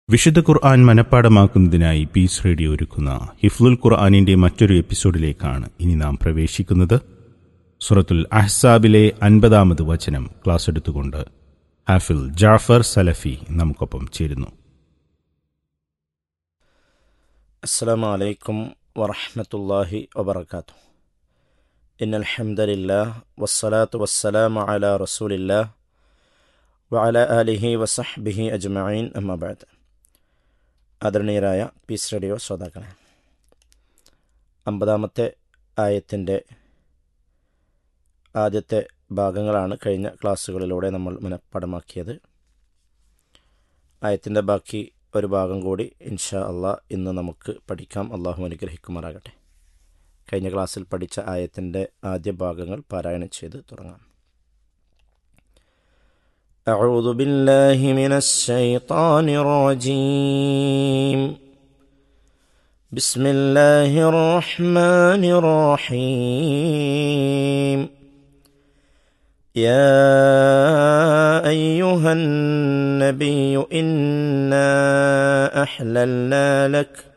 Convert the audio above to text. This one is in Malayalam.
വിശുദ്ധ ഖുർആൻ മനഃപ്പാടമാക്കുന്നതിനായി പീസ് റേഡിയോ ഒരുക്കുന്ന ഹിഫ്ലുൽ ഖുർആാനിന്റെ മറ്റൊരു എപ്പിസോഡിലേക്കാണ് ഇനി നാം പ്രവേശിക്കുന്നത് സുറത്തുൽ അഹ്സാബിലെ അൻപതാമത് വചനം ക്ലാസ് എടുത്തുകൊണ്ട് ഹാഫിൽ ജാഫർ സലഫി നമുക്കൊപ്പം ചേരുന്നു السلام عليكم ورحمة الله وبركاته إن الحمد لله والصلاة والسلام على رسول الله وعلى آله وصحبه أجمعين أما بعد ആദരണീയരായ പീസ് റേഡിയോ ശ്രോതാക്കളെ അമ്പതാമത്തെ ആയത്തിൻ്റെ ആദ്യത്തെ ഭാഗങ്ങളാണ് കഴിഞ്ഞ ക്ലാസ്സുകളിലൂടെ നമ്മൾ മനഃപ്പാടമാക്കിയത് ആയത്തിൻ്റെ ബാക്കി ഒരു ഭാഗം കൂടി ഇൻഷാ അള്ളാ ഇന്ന് നമുക്ക് പഠിക്കാം അള്ളാഹു അനുഗ്രഹിക്കുമാറാകട്ടെ കഴിഞ്ഞ ക്ലാസ്സിൽ പഠിച്ച ആയത്തിൻ്റെ ആദ്യ ഭാഗങ്ങൾ പാരായണം ചെയ്ത് തുടങ്ങാം أعوذ بالله من الشيطان الرجيم بسم الله الرحمن الرحيم يا أيها النبي إنا أحللنا لك